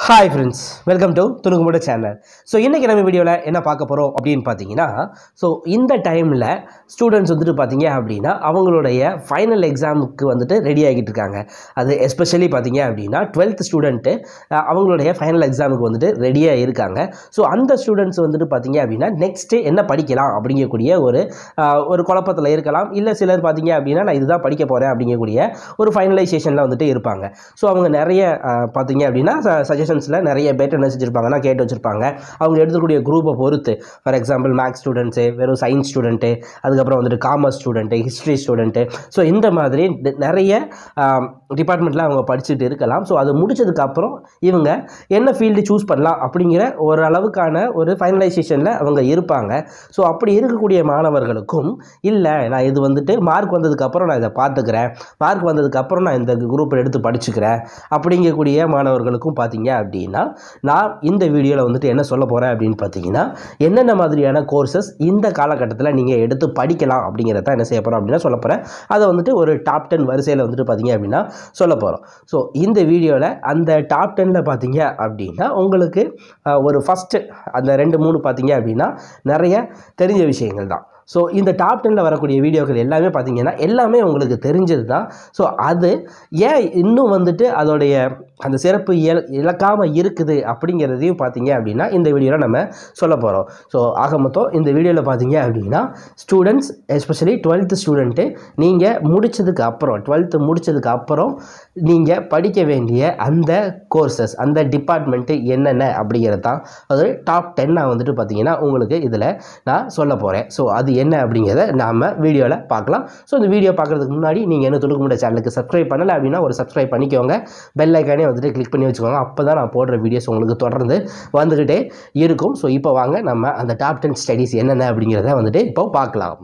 hi friends welcome to துணுக்குமுட channel so இன்றைக்கி நம்ம வீடியோவில் என்ன பார்க்க போகிறோம் அப்படின்னு பார்த்தீங்கன்னா ஸோ இந்த டைமில் ஸ்டூடெண்ட்ஸ் வந்துட்டு பார்த்தீங்க அப்படின்னா அவங்களுடைய ஃபைனல் எக்ஸாமுக்கு வந்துட்டு ரெடி ஆகிட்டு இருக்காங்க அது எஸ்பெஷலி பார்த்தீங்க அப்படின்னா டுவெல்த் ஸ்டூடெண்ட்டு அவங்களுடைய ஃபைனல் எக்ஸாமுக்கு வந்துட்டு ரெடியாக இருக்காங்க ஸோ அந்த ஸ்டூடெண்ட்ஸ் வந்துட்டு பார்த்தீங்க அப்படின்னா நெக்ஸ்ட்டு என்ன படிக்கலாம் அப்படிங்கக்கூடிய ஒரு ஆஹ், ஒரு குழப்பத்தில் இருக்கலாம் இல்லை சிலர் பார்த்தீங்க அப்படின்னா நான் இதுதான் படிக்க போகிறேன் அப்படிங்கக்கூடிய ஒரு ஃபைனலைசேஷனில் வந்துட்டு இருப்பாங்க ஸோ அவங்க நிறைய ஆஹ், பார்த்தீங்க அப்படின்னா சஜஷன்ஸில் நிறைய பேர் என்ன செஞ்சுருப்பாங்கன்னா கேட்டு வச்சுருப்பாங்க அவங்க எடுத்துக்கூடிய குரூப்பை பொறுத்து ஃபார் எக்ஸாம்பிள் மேக்ஸ் ஸ்டூடெண்ட்ஸு வெறும் சயின்ஸ் ஸ்டூடெண்ட்டு அதுக்கப்புறம் வந்துட்டு commerce student history student so இந்த மாதிரி நி- நிறைய டிபார்ட்மெண்ட்டில் அவங்க படிச்சுட்டு இருக்கலாம் ஸோ அது முடிச்சதுக்கப்புறம் இவங்க என்ன ஃபீல்டு சூஸ் பண்ணலாம் அப்படிங்கிற ஒரு அளவுக்கான ஒரு ஃபைனலைசேஷனில் அவங்க இருப்பாங்க ஸோ அப்படி இருக்கக்கூடிய மாணவர்களுக்கும் இல்லை நான் இது வந்துட்டு மார்க் வந்ததுக்கப்புறம் நான் இதை பார்த்துக்கிறேன் மார்க் வந்ததுக்கப்புறம் நான் இந்த குரூப்பை எடுத்து படிச்சுக்கிறேன் அப்படிங்கக்கூடிய மாணவர்களுக்கும் பார்த்தீங்க அப்படின்னா நான் இந்த வீடியோவில் வந்துட்டு என்ன சொல்ல போகிறேன் அப்படின்னு பார்த்தீங்கன்னா என்னென்ன மாதிரியான கோர்சஸ் இந்த காலகட்டத்தில் நீங்கள் எடுத்து படிக்கலாம் அப்படிங்கிறத என்ன செய்ய போகிறோம் அப்படின்னா சொல்ல போகிறேன் அதை வந்துட்டு ஒரு டாப் டென் வரிசையில் வந்துட்டு பார்த்தீங்க அப்படின்னா சொல்ல போகிறோம் ஸோ இந்த வீடியோவில் அந்த டாப் டென்னில் பார்த்தீங்க அப்படின்னா உங்களுக்கு அஹ், ஒரு ஃபஸ்ட்டு அந்த ரெண்டு மூணு பார்த்தீங்க அப்படின்னா நிறைய தெரிஞ்ச விஷயங்கள் தான் ஸோ இந்த டாப் டென்னில் வரக்கூடிய வீடியோக்கள் எல்லாமே பார்த்தீங்கன்னா எல்லாமே உங்களுக்கு தெரிஞ்சது தான் ஸோ அது ஏன் இன்னும் வந்துட்டு அதோடைய அந்த சிறப்பு இயல் இழக்காமல் இருக்குது அப்படிங்கிறதையும் பார்த்தீங்க அப்படின்னா இந்த வீடியோவில் நம்ம சொல்ல போகிறோம் ஸோ ஆக மொத்தம் இந்த வீடியோவில் பார்த்தீங்க அப்படின்னா ஸ்டூடெண்ட்ஸ் எஸ்பெஷலி டுவெல்த்து ஸ்டூடெண்ட்டு நீங்கள் முடிச்சதுக்கு அப்புறம் டுவெல்த்து முடிச்சதுக்கு அப்புறம் நீங்கள் படிக்க வேண்டிய அந்த கோர்சஸ் அந்த டிபார்ட்மெண்ட்டு என்னென்ன அப்படிங்கிறது தான் அது டாப் டென்னாக வந்துட்டு பார்த்தீங்கன்னா உங்களுக்கு இதில் நான் சொல்ல போகிறேன் ஸோ அது என்ன அப்படிங்கிறத நாம் வீடியோவில் பார்க்கலாம் ஸோ இந்த வீடியோ பார்க்குறதுக்கு முன்னாடி நீங்கள் என்ன துணுக்கு முடிய சேனலுக்கு சப்ஸ்கிரைப் பண்ணலை அப்படின்னா ஒரு சப்ஸ்கிரைப் பண்ணிக்கோங்க பெல் ஐக்கானே வந்துட்டு கிளிக் பண்ணி வச்சுக்கோங்க அப்போ தான் நான் போடுற வீடியோஸ் உங்களுக்கு தொடர்ந்து வந்துக்கிட்டே இருக்கும் ஸோ இப்போ வாங்க நம்ம அந்த டாப் டென் ஸ்டடீஸ் என்னென்ன அப்படிங்கிறத வந்துட்டு இப்போ பார்க்கலாம்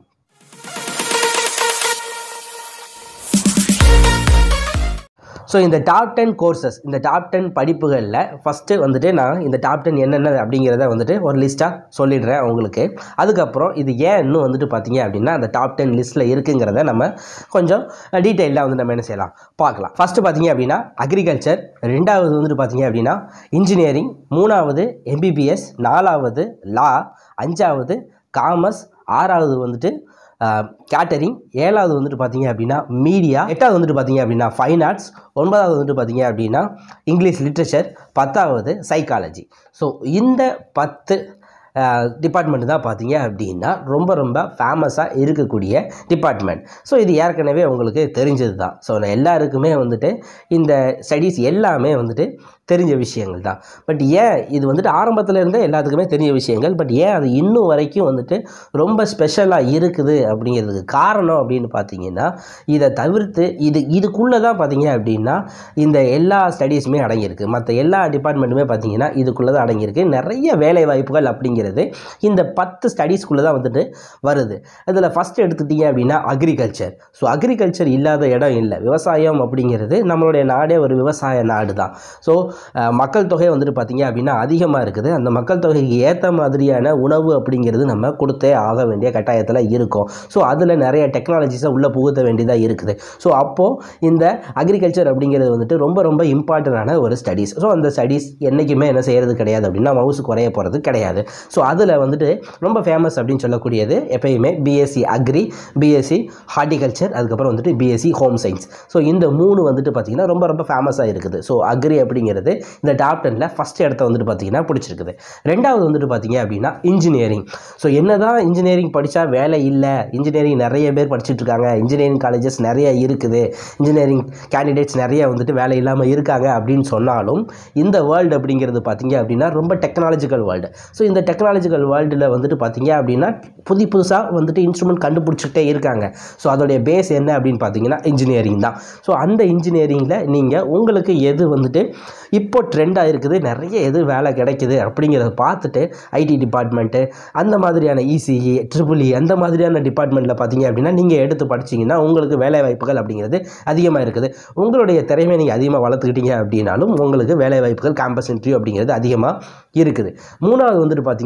ஸோ இந்த டாப் டென் கோர்சஸ் இந்த டாப் டென் படிப்புகளில் ஃபஸ்ட்டு வந்துட்டு நான் இந்த டாப் டென் என்னென்ன அப்படிங்கிறத வந்துட்டு ஒரு லிஸ்ட்டாக சொல்லிடுறேன் உங்களுக்கு அதுக்கப்புறம் இது ஏன் இன்னும் வந்துட்டு பார்த்தீங்க அப்படின்னா அந்த டாப் டென் லிஸ்ட்டில் இருக்குங்கிறத நம்ம கொஞ்சம் டீட்டெயிலாக வந்து நம்ம என்ன செய்யலாம் பார்க்கலாம் ஃபஸ்ட்டு பார்த்தீங்க அப்படின்னா அக்ரிகல்ச்சர் ரெண்டாவது வந்துட்டு பார்த்தீங்க அப்படின்னா இன்ஜினியரிங் மூணாவது எம்பிபிஎஸ் நாலாவது லா அஞ்சாவது காமர்ஸ் ஆறாவது வந்துட்டு கேட்டரிங் ஏழாவது வந்துட்டு பார்த்தீங்க அப்படின்னா மீடியா எட்டாவது வந்துட்டு பார்த்தீங்க அப்படின்னா ஃபைன் ஆர்ட்ஸ் ஒன்பதாவது வந்துட்டு பார்த்தீங்க அப்படின்னா இங்கிலீஷ் லிட்ரேச்சர் பத்தாவது சைக்காலஜி ஸோ இந்த பத்து டிபார்ட்மெண்ட் தான் பார்த்தீங்க அப்படின்னா ரொம்ப ரொம்ப ஃபேமஸாக இருக்கக்கூடிய டிபார்ட்மெண்ட் ஸோ இது ஏற்கனவே உங்களுக்கு தெரிஞ்சது தான் ஸோ எல்லாருக்குமே வந்துட்டு இந்த ஸ்டடீஸ் எல்லாமே வந்துட்டு தெரிஞ்ச விஷயங்கள் தான் பட் ஏன் இது வந்துட்டு ஆரம்பத்துல இருந்தே எல்லாத்துக்குமே தெரிஞ்ச விஷயங்கள் பட் ஏன் அது இன்னும் வரைக்கும் வந்துட்டு ரொம்ப ஸ்பெஷலாக இருக்குது அப்படிங்கிறதுக்கு காரணம் அப்படின்னு பார்த்தீங்கன்னா இதை தவிர்த்து இது இதுக்குள்ளே தான் பார்த்தீங்க அப்படின்னா இந்த எல்லா ஸ்டடீஸுமே அடங்கியிருக்கு மற்ற எல்லா டிபார்ட்மெண்ட்டுமே பார்த்தீங்கன்னா இதுக்குள்ளே தான் அடங்கியிருக்கு நிறைய வேலை வாய்ப்புகள் அப்படிங்கிறது இந்த பத்து ஸ்டடீஸ்க்குள்ளே தான் வந்துட்டு வருது அதில் ஃபஸ்ட் எடுத்துட்டீங்க அப்படின்னா அக்ரிகல்ச்சர் ஸோ அக்ரிகல்ச்சர் இல்லாத இடம் இல்லை விவசாயம் அப்படிங்கிறது நம்மளுடைய நாடே ஒரு விவசாய நாடு தான் ஸோ மக்கள் தொகை வந்துட்டு பார்த்தீங்க அப்படின்னா அதிகமாக இருக்குது அந்த மக்கள் தொகைக்கு ஏற்ற மாதிரியான உணவு அப்படிங்கிறது நம்ம கொடுத்தே ஆக வேண்டிய கட்டாயத்தில் இருக்கும் ஸோ அதில் நிறைய டெக்னாலஜிஸை உள்ளே புகுத்த வேண்டியதாக இருக்குது ஸோ அப்போது இந்த அக்ரிகல்ச்சர் அப்படிங்கிறது வந்துட்டு ரொம்ப ரொம்ப இம்பார்ட்டண்டான ஒரு ஸ்டடீஸ் ஸோ அந்த ஸ்டடீஸ் என்றைக்குமே என்ன செய்கிறது கிடையாது அப்படின்னா மவுசு குறைய போகிறது கிடையாது ஸோ அதில் வந்துட்டு ரொம்ப ஃபேமஸ் அப்படின்னு சொல்லக்கூடியது எப்பயுமே பிஎஸ்சி அக்ரி பிஎஸ்சி ஹார்டிகல்ச்சர் அதுக்கப்புறம் வந்துட்டு பிஎஸ்சி ஹோம் சயின்ஸ் ஸோ இந்த மூணு வந்துட்டு பார்த்திங்கன்னா ரொம்ப ரொம்ப ஃபேமஸாக இருக்குது ஸோ அக்ரி அப்படிங்கிறது இந்த டாப் டெனில் ஃபஸ்ட் இடத்த வந்துட்டு பார்த்திங்கன்னா பிடிச்சிருக்குது ரெண்டாவது வந்துட்டு பார்த்தீங்க அப்படின்னா இன்ஜினியரிங் ஸோ என்னதான் இன்ஜினியரிங் படித்தா வேலை இல்லை இன்ஜினியரிங் நிறைய பேர் படிச்சுட்டு இருக்காங்க இன்ஜினியரிங் காலேஜஸ் நிறைய இருக்குது இன்ஜினியரிங் கேண்டிடேட்ஸ் நிறைய வந்துட்டு வேலை இல்லாமல் இருக்காங்க அப்படின்னு சொன்னாலும் இந்த வேர்ல்டு அப்படிங்கிறது பார்த்தீங்க அப்படின்னா ரொம்ப டெக்னாலஜிக்கல் வேர்ல்டு ஸோ இந்த டெக்னாலஜிக்கல் வேர்ல்டில் வந்துட்டு பார்த்தீங்க அப்படின்னா புது புதுசாக வந்துட்டு இன்ஸ்ட்ருமெண்ட் கண்டுபிடிச்சிக்கிட்டே இருக்காங்க ஸோ அதோடைய பேஸ் என்ன அப்படின்னு பார்த்தீங்கன்னா இன்ஜினியரிங் தான் ஸோ அந்த இன்ஜினியரிங்கில் நீங்கள் உங்களுக்கு எது வந்துட்டு இப்போ ட்ரெண்டாக இருக்குது நிறைய எது வேலை கிடைக்குது அப்படிங்கிறத பார்த்துட்டு ஐடி டிபார்ட்மெண்ட்டு அந்த மாதிரியான இசிஇ ட்ரிபிள் அந்த மாதிரியான டிபார்ட்மெண்ட்டில் பார்த்தீங்க அப்படின்னா நீங்கள் எடுத்து படிச்சீங்கன்னா உங்களுக்கு வேலை வாய்ப்புகள் அப்படிங்கிறது அதிகமாக இருக்குது உங்களுடைய திறமையை நீங்கள் அதிகமாக வளர்த்துக்கிட்டீங்க அப்படின்னாலும் உங்களுக்கு வேலை வாய்ப்புகள் கேம்பஸ் இன்டர்வியூ அப்படிங்கிறது அதிகமாக இருக்குது மூணாவது வந்துட்டு பார்த்தீங்க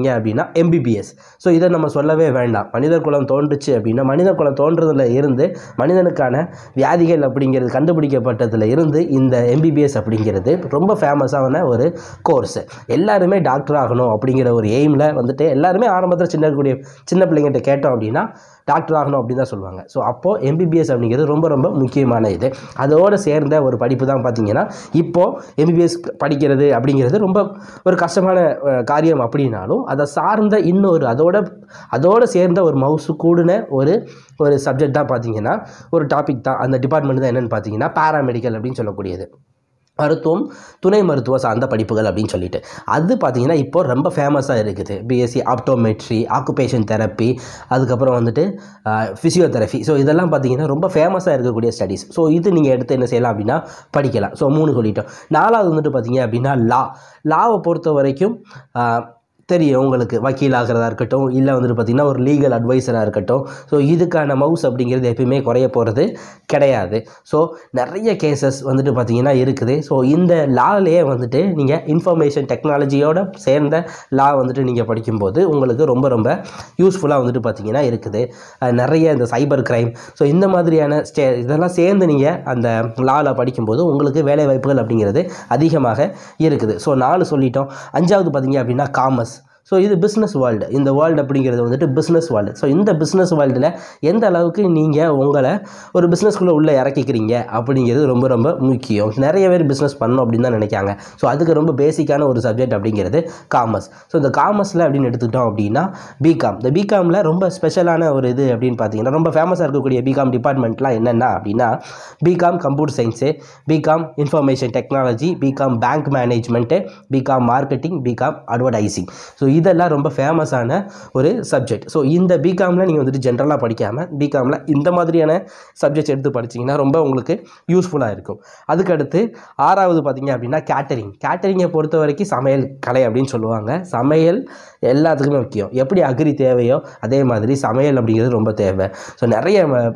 பார்த்தீங்க அப்படின்னா எம்பிபிஎஸ் ஸோ இதை நம்ம சொல்லவே வேண்டாம் மனித குலம் தோன்றுச்சு அப்படின்னா மனித குலம் தோன்றதுல இருந்து மனிதனுக்கான வியாதிகள் அப்படிங்கிறது கண்டுபிடிக்கப்பட்டதுல இருந்து இந்த எம்பிபிஎஸ் அப்படிங்கிறது ரொம்ப ஃபேமஸான ஒரு கோர்ஸ் எல்லாருமே டாக்டர் ஆகணும் அப்படிங்கிற ஒரு எய்மில் வந்துட்டு எல்லாருமே ஆரம்பத்தில் சின்ன இருக்கக்கூடிய சின்ன பிள்ளைங்கிட்ட கேட்டோம் அப்படின்னா டாக்டர் ஆகணும் அப்படின்னு தான் சொல்லுவாங்க ஸோ அப்போது எம்பிபிஎஸ் அப்படிங்கிறது ரொம்ப ரொம்ப முக்கியமான இது அதோடு சேர்ந்த ஒரு படிப்பு தான் பார்த்தீங்கன்னா இப்போது எம்பிபிஎஸ் படிக்கிறது அப்படிங்கிறது ரொம்ப ஒரு கஷ்டமான அஹ், காரியம் அப்படின்னாலும் அதை சார்ந்த இன்னொரு அதோட அதோடு சேர்ந்த ஒரு மவுசு கூடின ஒரு ஒரு சப்ஜெக்ட் தான் பார்த்தீங்கன்னா ஒரு டாபிக் தான் அந்த டிபார்ட்மெண்ட் தான் என்னென்னு பார்த்தீங்கன்னா பாராமெடிக்கல் அப்படின்னு சொல்லக்கூடியது மருத்துவம் துணை மருத்துவ சார்ந்த படிப்புகள் அப்படின்னு சொல்லிட்டு அது பார்த்தீங்கன்னா இப்போ ரொம்ப ஃபேமஸாக இருக்குது பிஎஸ்சி ஆப்டோமெட்ரி ஆக்குபேஷன் தெரப்பி அதுக்கப்புறம் வந்துட்டு ஃபிசியோதெரப்பி ஸோ இதெல்லாம் பார்த்தீங்கன்னா ரொம்ப ஃபேமஸாக இருக்கக்கூடிய ஸ்டடீஸ் ஸோ இது நீங்கள் எடுத்து என்ன செய்யலாம் அப்படின்னா படிக்கலாம் ஸோ மூணு சொல்லிட்டோம் நாலாவது வந்துட்டு பார்த்தீங்க அப்படின்னா லா லாவை பொறுத்த வரைக்கும் ஆஹ், தெரியும் உங்களுக்கு வக்கீலாகிறதா இருக்கட்டும் இல்லை வந்துட்டு பார்த்திங்கன்னா ஒரு லீகல் அட்வைசராக இருக்கட்டும் ஸோ இதுக்கான மவுஸ் அப்படிங்கிறது எப்பயுமே குறைய போகிறது கிடையாது ஸோ நிறைய கேசஸ் வந்துட்டு பார்த்திங்கன்னா இருக்குது ஸோ இந்த லாலேயே வந்துட்டு நீங்கள் இன்ஃபர்மேஷன் டெக்னாலஜியோட சேர்ந்த லா வந்துட்டு நீங்கள் படிக்கும்போது உங்களுக்கு ரொம்ப ரொம்ப யூஸ்ஃபுல்லாக வந்துட்டு பார்த்திங்கன்னா இருக்குது அஹ் நிறைய இந்த சைபர் கிரைம் ஸோ இந்த மாதிரியான ஸ்டே இதெல்லாம் சேர்ந்து நீங்கள் அந்த லாவில் படிக்கும்போது உங்களுக்கு வேலை வாய்ப்புகள் அப்படிங்கிறது அதிகமாக இருக்குது ஸோ நாலு சொல்லிட்டோம் அஞ்சாவது பார்த்தீங்க அப்படின்னா காமர்ஸ் ஸோ இது பிஸ்னஸ் வேர்ல்டு இந்த வேர்ல்டு அப்படிங்கிறது வந்துட்டு பிஸ்னஸ் வேர்ல்டு ஸோ இந்த பிஸ்னஸ் வேர்ல்டில் எந்த அளவுக்கு நீங்கள் உங்களை ஒரு பிஸ்னஸ்குள்ளே உள்ளே இறக்கிக்கிறீங்க அப்படிங்கிறது ரொம்ப ரொம்ப முக்கியம் நிறைய பேர் பிஸ்னஸ் பண்ணணும் அப்படின்னு தான் நினைக்காங்க ஸோ அதுக்கு ரொம்ப பேசிக்கான ஒரு சப்ஜெக்ட் அப்படிங்கிறது காமர்ஸ் ஸோ இந்த காமர்ஸில் அப்படின்னு எடுத்துக்கிட்டோம் அப்படின்னா பிகாம் இந்த பிகாமில் ரொம்ப ஸ்பெஷலான ஒரு இது அப்படின்னு பார்த்தீங்கன்னா ரொம்ப ஃபேமஸாக இருக்கக்கூடிய பிகாம் டிபார்ட்மெண்ட்லாம் என்னென்ன அப்படின்னா BCom computer science BCom information technology BCom bank management BCom marketing BCom advertising so இதெல்லாம் ரொம்ப ஃபேமஸான ஒரு சப்ஜெக்ட் ஸோ இந்த பிகாமில் நீங்கள் வந்துட்டு ஜென்ரலாக படிக்காமல் பிகாமில் இந்த மாதிரியான சப்ஜெக்ட்ஸ் எடுத்து படிச்சீங்கன்னா ரொம்ப உங்களுக்கு யூஸ்ஃபுல்லாக இருக்கும் அதுக்கடுத்து ஆறாவது பார்த்தீங்க அப்படின்னா கேட்டரிங் கேட்டரிங்கை பொறுத்த வரைக்கும் சமையல் கலை அப்படின்னு சொல்லுவாங்க சமையல் எல்லாத்துக்குமே முக்கியம் எப்படி அக்ரி தேவையோ அதே மாதிரி சமையல் அப்படிங்கிறது ரொம்ப தேவை ஸோ நிறைய ம-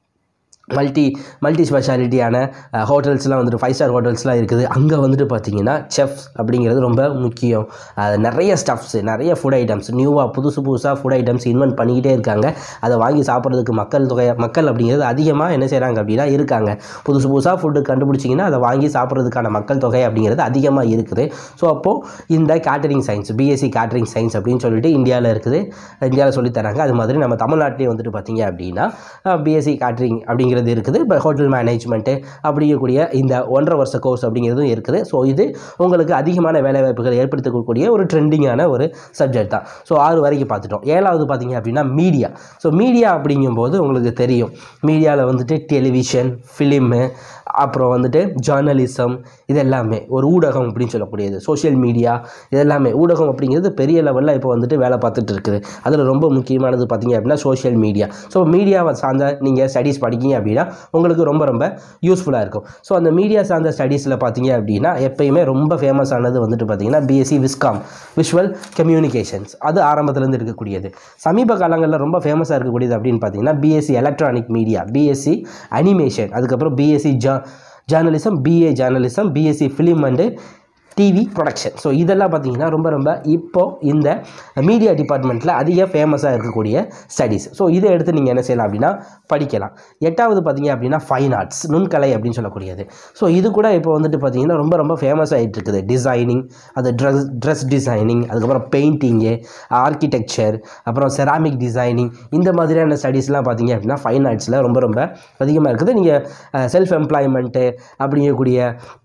மல்டி மல்டி ஸ்பெஷாலிட்டியான ஹோட்டல்ஸ்லாம் வந்துட்டு ஃபைவ் ஸ்டார் ஹோட்டல்ஸ்லாம் இருக்குது அங்கே வந்துட்டு பார்த்தீங்கன்னா செஃப்ஸ் அப்படிங்கிறது ரொம்ப முக்கியம் அது நிறைய ஸ்டஃப்ஸ் நிறைய ஃபுட் ஐட்டம்ஸ் நியூவாக புதுசு புதுசாக ஃபுட் ஐட்டம்ஸ் இன்வென்ட் பண்ணிக்கிட்டே இருக்காங்க அதை வாங்கி சாப்பிட்றதுக்கு மக்கள் தொகை மக்கள் அப்படிங்கிறது அதிகமாக என்ன செய்கிறாங்க அப்படின்னா இருக்காங்க புதுசு புதுசாக ஃபுட்டு கண்டுபிடிச்சிங்கன்னா அதை வாங்கி சாப்பிட்றதுக்கான மக்கள் தொகை அப்படிங்கிறது அதிகமாக இருக்குது ஸோ அப்போது இந்த catering science BSc catering science அப்படின்னு சொல்லிட்டு இந்தியாவில் இருக்குது இந்தியாவில் சொல்லித் தராங்க அது மாதிரி நம்ம தமிழ்நாட்டிலே வந்துட்டு பார்த்தீங்க அப்படின்னா பிஎஸ்சி கேட்டரிங் அப்படிங்கிறது இருக்குது இப்போ ஹோட்டல் மேனேஜ்மெண்ட்டு அப்படிங்கக்கூடிய இந்த ஒன்றரை வருஷ கோர்ஸ் அப்படிங்கிறதும் இருக்குது ஸோ இது உங்களுக்கு அதிகமான வேலைவாய்ப்புகள் ஏற்படுத்தக்கூடிய ஒரு ட்ரெண்டிங்கான ஒரு சப்ஜெக்ட் தான் ஸோ ஆறு வரைக்கும் பார்த்துட்டோம் ஏழாவது பார்த்தீங்க அப்படின்னா மீடியா ஸோ மீடியா அப்படிங்கும்போது உங்களுக்கு தெரியும் மீடியாவில் வந்துட்டு டெலிவிஷன் ஃபிலிமு அப்புறம் வந்துட்டு ஜேர்னலிசம் இது எல்லாமே ஒரு ஊடகம் அப்படின்னு சொல்லக்கூடியது சோஷியல் மீடியா இது எல்லாமே ஊடகம் அப்படிங்கிறது பெரிய லெவலில் இப்போ வந்துட்டு வேலை பார்த்துட்டு இருக்குது அதில் ரொம்ப முக்கியமானது பார்த்தீங்க அப்படின்னா சோஷியல் மீடியா ஸோ மீடியாவை சார்ந்த நீங்கள் ஸ்டடீஸ் படிக்கீங்க அப்படின்னா உங்களுக்கு ரொம்ப ரொம்ப யூஸ்ஃபுல்லாக இருக்கும் ஸோ அந்த மீடியா சார்ந்த ஸ்டடீஸில் பார்த்தீங்க அப்படின்னா எப்பயுமே ரொம்ப ஃபேமஸ் ஆனது வந்துட்டு பார்த்தீங்கன்னா பிஎஸ்சி விஸ்காம் விஷுவல் கம்யூனிகேஷன்ஸ் அது ஆரம்பத்துலேருந்து இருக்கக்கூடியது சமீப காலங்களில் ரொம்ப ஃபேமஸாக இருக்கக்கூடியது அப்படின்னு பார்த்தீங்கன்னா BSc electronic media BSc animation அதுக்கப்புறம் பிஎஸ்சி ஜா journalism BA journalism BSc film and TV production so இதெல்லாம் பார்த்தீங்கன்னா ரொம்ப ரொம்ப இப்போ இந்த மீடியா டிபார்ட்மெண்ட்டில் அதிக ஃபேமஸாக இருக்கக்கூடிய ஸ்டடீஸ் ஸோ இதை எடுத்து நீங்கள் என்ன செய்யலாம் அப்படின்னா படிக்கலாம் எட்டாவது பார்த்தீங்க அப்படின்னா ஃபைன் ஆர்ட்ஸ் நுண்கலை அப்படின்னு சொல்லக்கூடியது ஸோ இது கூட இப்போ வந்துட்டு பார்த்தீங்கன்னா ரொம்ப ரொம்ப ஃபேமஸ் ஆகிட்டு இருக்குது டிசைனிங் அது ட்ரெஸ் ட்ரெஸ் டிசைனிங் அதுக்கப்புறம் பெயிண்டிங்கு ஆர்கிடெக்சர் அப்புறம் செராமிக் டிசைனிங் இந்த மாதிரியான ஸ்டடீஸ்லாம் பார்த்தீங்க அப்படின்னா ஃபைன் ஆர்ட்ஸில் ரொம்ப ரொம்ப அதிகமாக இருக்குது நீங்கள் செல்ஃப் எம்ப்ளாய்மெண்ட்டு அப்படிங்கக்கூடிய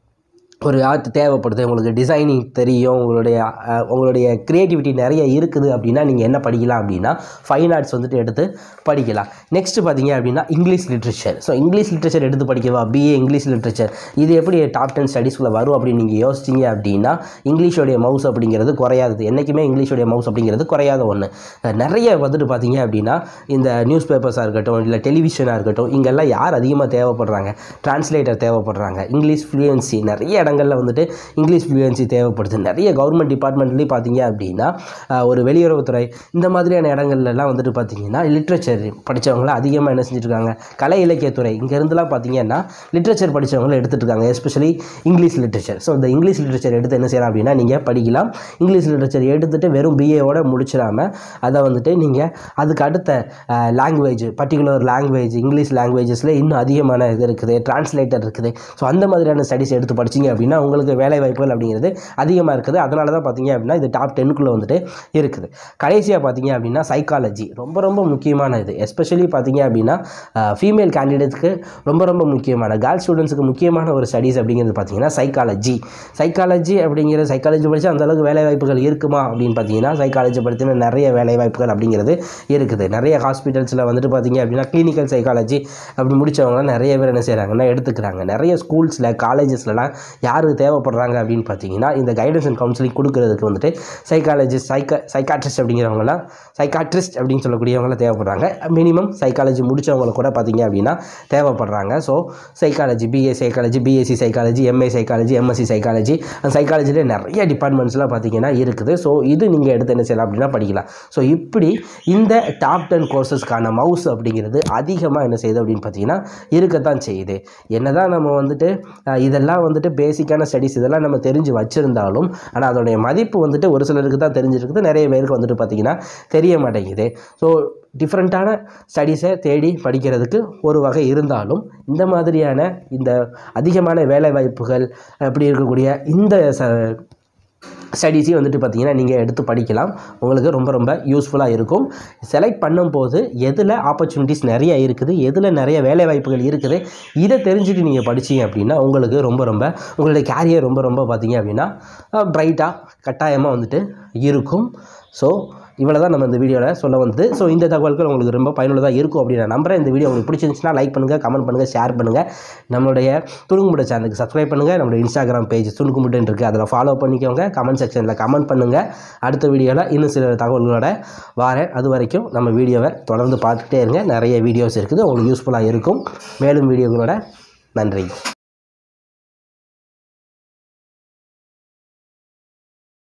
ஒரு ஆர்ட் தேவைப்படுது உங்களுக்கு டிசைனிங் தெரியும் உங்களுடைய அஹ், உங்களுடைய க்ரியேட்டிவிட்டி நிறைய இருக்குது அப்படின்னா நீங்கள் என்ன படிக்கலாம் அப்படின்னா ஃபைன் ஆர்ட்ஸ் வந்துட்டு எடுத்து படிக்கலாம் நெக்ஸ்ட் பார்த்தீங்க அப்படின்னா English literature so English literature எடுத்து படிக்கவா பிஏ இங்கிலீஷ் லிட்ரேச்சர் இது எப்படி டாப் டென் ஸ்டடீஸ்குள்ளே வரும் அப்படின்னு நீங்கள் யோசிச்சிங்க அப்படின்னா இங்கிலீஷோடைய மவுஸ் அப்படிங்கிறது குறையாதது என்றைக்குமே இங்கிலீஷோடைய மவுஸ் அப்படிங்கிறது குறையாத ஒன்று நிறைய வந்துட்டு பார்த்தீங்க அப்படின்னா இந்த நியூஸ் பேப்பர்ஸாக இருக்கட்டும் இல்லை டெலிவிஷனாக இருக்கட்டும் இங்கெல்லாம் யார் அதிகமாக தேவைப்படுறாங்க டிரான்ஸ்லேட்டர் தேவைப்படுறாங்க இங்கிலீஷ் ஃப்ளூயன்சி நிறைய இடங்களில் வந்துட்டு இங்கிலீஷ் ஃப்ளூயன்சி தேவைப்படுது நிறைய கவர்மெண்ட் டிபார்ட்மெண்ட்லேயும் பார்த்தீங்க அப்படின்னா ஆஹ், ஒரு வெளியுறவுத்துறை இந்த மாதிரியான இடங்கள்லாம் வந்துட்டு பார்த்தீங்கன்னா லிட்ரேச்சர் படித்தவங்கள அதிகமாக என்ன செஞ்சுருக்காங்க கலை இலக்கியத்துறை இங்கேருந்துலாம் பார்த்தீங்கன்னா லிட்ரேச்சர் படித்தவங்கள எடுத்துகிட்டு இருக்காங்க எஸ்பெஷலி இங்கிலீஷ் லிட்ரேச்சர் ஸோ இந்த இங்கிலீஷ் லிட்ரேச்சர் எடுத்து என்ன செய்யலாம் அப்படின்னா நீங்கள் படிக்கலாம் இங்கிலீஷ் லிட்ரேச்சர் எடுத்துகிட்டு வெறும் பிஏவோட முடிச்சிடாமல் அதை வந்துட்டு நீங்கள் அதுக்கு அடுத்த லாங்குவேஜ் பர்டிகுலர் லாங்குவேஜ் இங்கிலீஷ் லாங்குவேஜஸில் இன்னும் அதிகமான இது இருக்குது டிரான்ஸ்லேட்டர் இருக்குது ஸோ அந்த மாதிரியான ஸ்டடிஸ் எடுத்து படிச்சீங்க அப்படின்னா உங்களுக்கு வேலை வாய்ப்புகள் அப்படிங்கிறது அதிகமாக இருக்குது அதனால தான் பார்த்தீங்க அப்படின்னா இது டாப் டென்னுக்குள்ளே வந்துட்டு இருக்குது கடைசியாக பார்த்தீங்க அப்படின்னா சைக்காலஜி ரொம்ப ரொம்ப முக்கியமான இது எஸ்பெஷலி பார்த்தீங்க அப்படின்னா ஃபீமேல் கேண்டிடேட்ஸ்க்கு ரொம்ப ரொம்ப முக்கியமான கேர்ள்ஸ் ஸ்டூடெண்ட்ஸுக்கு முக்கியமான ஒரு ஸ்டடிஸ் அப்படிங்கிறது பார்த்தீங்கன்னா சைக்காலஜி சைக்காலஜி அப்படிங்கிற சைக்காலஜி படித்தா அந்த அளவுக்கு வேலை வாய்ப்புகள் இருக்குமா அப்படின்னு பார்த்தீங்கன்னா சைக்காலஜி படித்தின நிறைய வேலை வாய்ப்புகள் அப்படிங்கிறது இருக்குது நிறைய ஹாஸ்பிட்டல்ஸில் வந்துட்டு பார்த்தீங்க அப்படின்னா கிளினிக்கல் சைக்காலஜி அப்படி முடித்தவங்களாம் நிறைய பேர் என்ன செய்கிறாங்கன்னா எடுத்துக்கிறாங்க நிறைய ஸ்கூல்ஸில் காலேஜஸ்லலாம் யாருக்கு தேவைப்படுறாங்க அப்படின்னு பார்த்தீங்கன்னா இந்த கைடன்ஸ் அண்ட் கவுன்சிலிங் கொடுக்கறதுக்கு வந்துட்டு சைக்காலஜிஸ்ட் சைக்கா சைக்காட்ரிஸ்ட் அப்படிங்கிறவங்களாம் சைக்காட்ரிஸ்ட் அப்படின்னு சொல்லக்கூடியவங்களாம் தேவைப்படுறாங்க மினிமம் சைக்காலஜி முடித்தவங்கள கூட பார்த்தீங்க அப்படின்னா தேவைப்படுறாங்க so psychology BA psychology BSc psychology MA psychology MSc psychology அந்த சைக்காலஜியில் நிறைய டிபார்ட்மெண்ட்ஸ்லாம் பார்த்தீங்கன்னா இருக்குது ஸோ இது நீங்கள் எடுத்து என்ன செய்யலாம் அப்படின்னா படிக்கலாம் ஸோ இப்படி இந்த டாப் டென் கோர்சஸ்க்கான மவுஸ் அப்படிங்கிறது அதிகமாக என்ன செய்யுது அப்படின்னு பார்த்தீங்கன்னா இருக்கத்தான் செய்யுது என்னதான் நம்ம வந்துட்டு அஹ், இதெல்லாம் வந்துட்டு பேசிக்கான ஸ்டடிஸ் இதெல்லாம் நம்ம தெரிஞ்சு வச்சுருந்தாலும் ஆனால் அதோடைய மதிப்பு வந்துட்டு ஒரு சிலருக்கு தான் தெரிஞ்சிருக்குது நிறைய பேருக்கு வந்துட்டு பார்த்தீங்கன்னா தெரிய மாட்டேங்குது ஸோ டிஃப்ரெண்ட்டான ஸ்டடீஸை தேடி படிக்கிறதுக்கு ஒரு வகை இருந்தாலும் இந்த மாதிரியான இந்த அதிகமான வேலை வாய்ப்புகள் அப்படி இருக்கக்கூடிய இந்த ச ஸ்டடீஸையும் வந்துட்டு பார்த்தீங்கன்னா நீங்கள் எடுத்து படிக்கலாம் உங்களுக்கு ரொம்ப ரொம்ப யூஸ்ஃபுல்லாக இருக்கும் செலக்ட் பண்ணும்போது எதில் ஆப்பர்ச்சுனிட்டிஸ் நிறைய இருக்குது எதில் நிறைய வேலை வாய்ப்புகள் இருக்குது இதை தெரிஞ்சுட்டு நீங்கள் படிச்சீங்க அப்படின்னா உங்களுக்கு ரொம்ப ரொம்ப உங்களுடைய கேரியர் ரொம்ப ரொம்ப பார்த்தீங்க அப்படின்னா ப்ரைட்டாக கட்டாயமாக வந்துட்டு இருக்கும் ஸோ இவ்வளோ தான் நம்ம இந்த வீடியோவில் சொல்ல வந்தது ஸோ இந்த தகவல்கள் உங்களுக்கு ரொம்ப பயனுள்ளதாக இருக்கும் அப்படின்னு நான் நம்புறேன் இந்த வீடியோ உங்களுக்கு பிடிச்சிருந்துச்சுன்னா லைக் பண்ணுங்கள் கமெண்ட் பண்ணுங்கள் ஷேர் பண்ணுங்கள் நம்மளுடைய துணுக்குமுட்டை சேனலுக்கு சப்ஸ்கிரைப் பண்ணுங்கள் நம்மளுடைய இன்ஸ்டாகிராம் பேஜ் துணுக்குமுட்டைன்னு இருக்குது அதில் ஃபாலோ பண்ணிக்கோங்க கமெண்ட் செக்ஷனில் கமெண்ட் பண்ணுங்கள் அடுத்த வீடியோவில் இன்னும் சில தகவல்களோட வாரேன் அது வரைக்கும் நம்ம வீடியோவை தொடர்ந்து பார்த்துட்டே இருங்க நிறைய வீடியோஸ் இருக்குது உங்களுக்கு யூஸ்ஃபுல்லாக இருக்கும் மேலும் வீடியோகளோட நன்றி